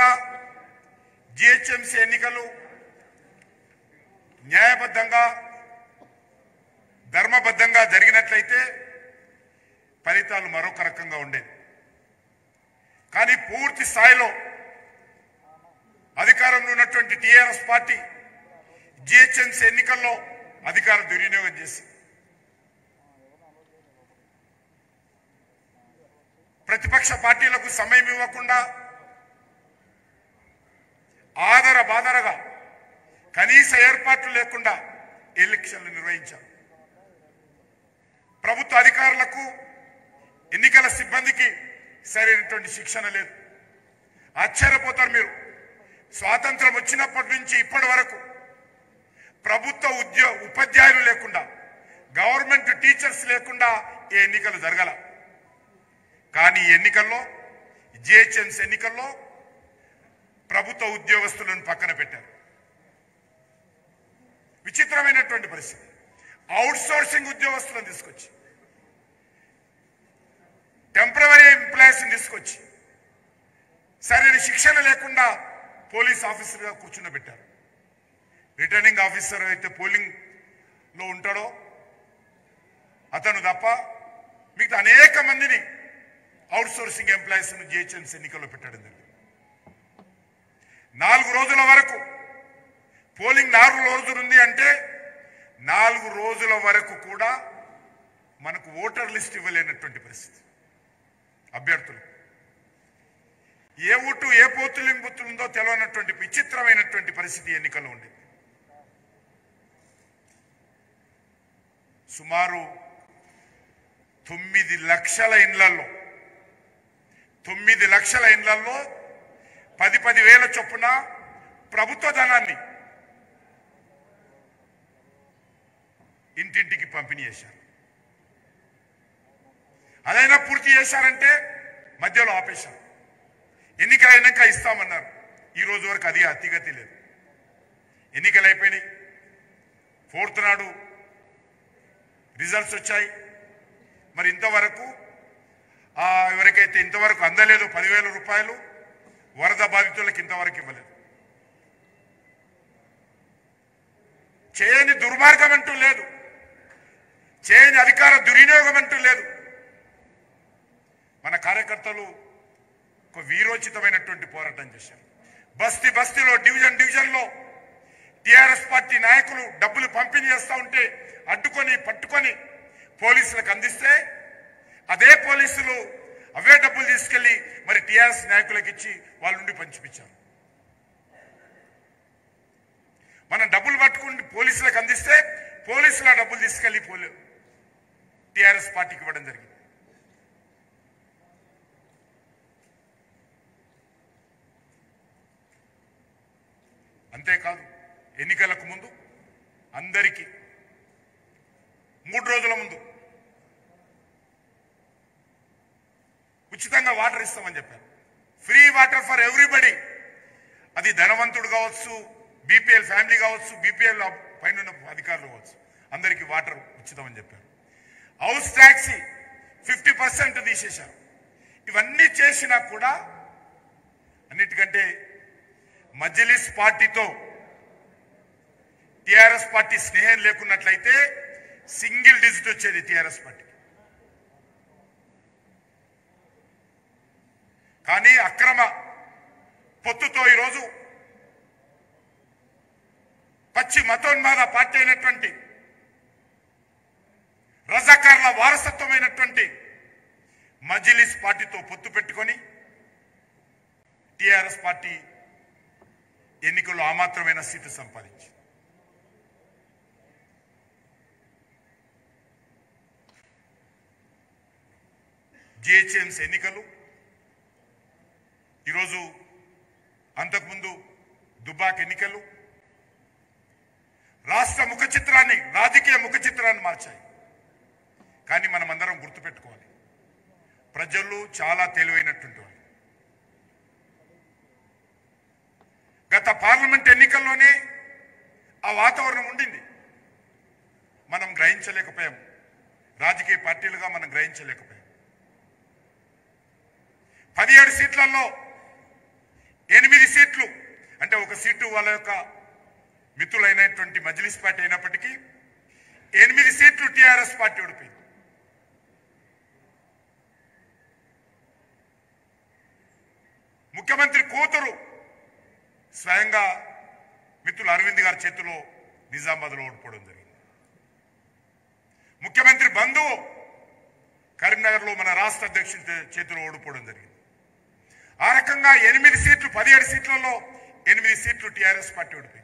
తప్పకుండా జిహెచ్ఎంసీ ఎన్నికలు న్యాయబద్ధంగా ధర్మబద్ధంగా జరిగినట్లయితే ఫలితాలు మరొక రకంగా ఉండేది కానీ పూర్తి స్థాయిలో అధికారంలో ఉన్నటువంటి టీఆర్ఎస్ పార్టీ జిహెచ్ఎంసీ ఎన్నికల్లో అధికారం దుర్వినియోగం చేసి ప్రతిపక్ష పార్టీలకు సమయం ఇవ్వకుండా ఆదర బాదరగా కనీస ఏర్పాట్లు లేకుండా ఎలక్షన్లు నిర్వహించారు ప్రభుత్వ అధికారులకు ఎన్నికల సిబ్బందికి సరైనటువంటి శిక్షణ లేదు ఆశ్చర్యపోతారు మీరు స్వాతంత్రం వచ్చినప్పటి నుంచి ఇప్పటి వరకు ప్రభుత్వ ఉద్యో ఉపాధ్యాయులు లేకుండా గవర్నమెంట్ టీచర్స్ లేకుండా ఈ ఎన్నికలు జరగల కానీ ఈ ఎన్నికల్లో జిహెచ్ఎంసీ ఎన్నికల్లో ప్రభుత్వ ఉద్యోగస్తులను పక్కన పెట్టారు విచిత్రమైనటువంటి పరిస్థితి అవుట్ సోర్సింగ్ ఉద్యోగస్తులను తీసుకొచ్చి టెంపరీ ఎంప్లాయీస్ తీసుకొచ్చి సరైన శిక్షణ లేకుండా పోలీస్ ఆఫీసర్గా కూర్చుండబెట్టారు రిటర్నింగ్ ఆఫీసర్ అయితే పోలింగ్ లో ఉంటాడో అతను తప్ప మిగతా అనేక మందిని అవుట్ సోర్సింగ్ ఎంప్లాయీస్ జిహెచ్ఎంసీ ఎన్నికల్లో పెట్టడం జరిగింది నాలుగు రోజుల వరకు పోలింగ్ నాలుగు రోజులు ఉంది అంటే నాలుగు రోజుల వరకు కూడా మనకు ఓటర్ లిస్ట్ ఇవ్వలేనటువంటి పరిస్థితి అభ్యర్థులు ఏ ఓటు ఏ పోతులింగ్ బుత్తుందో తెలియనటువంటి విచిత్రమైనటువంటి పరిస్థితి ఎన్నికల్లో ఉండేది సుమారు తొమ్మిది లక్షల ఇండ్లలో తొమ్మిది లక్షల ఇండ్లలో పది పది వేల చొప్పున ప్రభుత్వ ధనాన్ని ఇంటింటికి పంపిణీ చేశారు అదైనా పూర్తి చేశారంటే మధ్యలో ఆపేశారు ఎన్నికలు అయినాక ఇస్తామన్నారు ఈ రోజు వరకు అది అతిగతి లేదు ఎన్నికలు అయిపోయినాయి ఫోర్త్ నాడు రిజల్ట్స్ వచ్చాయి మరి ఇంతవరకు ఆ ఎవరికైతే ఇంతవరకు అందలేదు పదివేల రూపాయలు వరద బాధితులకు ఇంతవరకు ఇవ్వలేదు చేయని దుర్మార్గం అంటూ లేదు చేయని అధికార దుర్వినియోగం అంటూ లేదు మన కార్యకర్తలు ఒక వీరోచితమైనటువంటి పోరాటం చేశారు బస్తీ బస్తీలో డివిజన్ డివిజన్లో టిఆర్ఎస్ పార్టీ నాయకులు డబ్బులు పంపిణీ చేస్తూ ఉంటే అడ్డుకొని పట్టుకొని పోలీసులకు అందిస్తే అదే పోలీసులు అవే డబ్బులు తీసుకెళ్లి మరి టిఆర్ఎస్ నాయకులకు ఇచ్చి వాళ్ళ నుండి పంచిపించారు మనం డబ్బులు పట్టుకుని పోలీసులకు అందిస్తే పోలీసులు ఆ డబ్బులు తీసుకెళ్లి పోలీ టిఆర్ఎస్ పార్టీకి ఇవ్వడం జరిగింది అంతేకాదు ఎన్నికలకు ముందు అందరికీ మూడు రోజుల ముందు ఉచితంగా వాటర్ ఇస్తామని చెప్పారు ఫ్రీ వాటర్ ఫర్ ఎవ్రీబడి అది ధనవంతుడు కావచ్చు బీపీఎల్ ఫ్యామిలీ కావచ్చు బీపీఎల్ పైన ఉన్న అధికారులు కావచ్చు అందరికీ వాటర్ ఉచితమని చెప్పారు హౌస్ ట్యాక్సీ ఫిఫ్టీ పర్సెంట్ తీసేశారు ఇవన్నీ చేసినా కూడా అన్నిటికంటే మజ్లిస్ పార్టీతో టిఆర్ఎస్ పార్టీ స్నేహం లేకున్నట్లయితే సింగిల్ డిజిట్ వచ్చేది టిఆర్ఎస్ పార్టీ కానీ అక్రమ పొత్తుతో ఈరోజు పచ్చి మతోన్మాద పార్టీ అయినటువంటి రజాకార్ల వారసత్వమైనటువంటి మజిలిస్ పార్టీతో పొత్తు పెట్టుకొని టిఆర్ఎస్ పార్టీ ఎన్నికల్లో ఆ మాత్రమైన సీటు సంపాదించి జిహెచ్ఎంసీ ఎన్నికలు ఈరోజు అంతకుముందు దుబాక్ ఎన్నికలు రాష్ట్ర ముఖ చిత్రాన్ని రాజకీయ ముఖ చిత్రాన్ని మార్చాయి కానీ మనం అందరం గుర్తుపెట్టుకోవాలి ప్రజలు చాలా తెలివైనటువంటి వాళ్ళు గత పార్లమెంట్ ఎన్నికల్లోనే ఆ వాతావరణం ఉండింది మనం గ్రహించలేకపోయాం రాజకీయ పార్టీలుగా మనం గ్రహించలేకపోయాం పదిహేడు సీట్లలో ఎనిమిది సీట్లు అంటే ఒక సీటు వాళ్ళ యొక్క మిత్రులైనటువంటి మజ్లిస్ పార్టీ అయినప్పటికీ ఎనిమిది సీట్లు టీఆర్ఎస్ పార్టీ ఓడిపోయింది ముఖ్యమంత్రి కూతురు స్వయంగా మిత్రులు అరవింద్ గారి చేతిలో నిజామాబాద్లో ఓడిపోవడం జరిగింది ముఖ్యమంత్రి బంధువు కరీంనగర్లో మన రాష్ట్ర అధ్యక్షుడి చే- చేతిలో ఓడిపోవడం జరిగింది ఆ రకంగా ఎనిమిది సీట్లు పదిహేడు సీట్లలో ఎనిమిది సీట్లు టీఆర్ఎస్ పార్టీ ఓడిపోయింది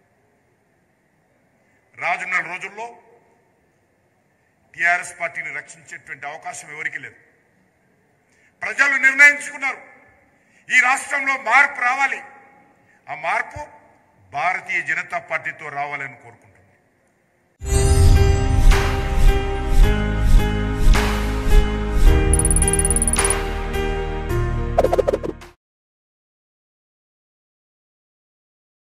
రాజున్న రోజుల్లో టీఆర్ఎస్ పార్టీని రక్షించేటువంటి అవకాశం ఎవరికీ లేదు ప్రజలు నిర్ణయించుకున్నారు ఈ రాష్ట్రంలో మార్పు రావాలి ఆ మార్పు భారతీయ జనతా పార్టీతో రావాలని కోరుకుంటున్నారు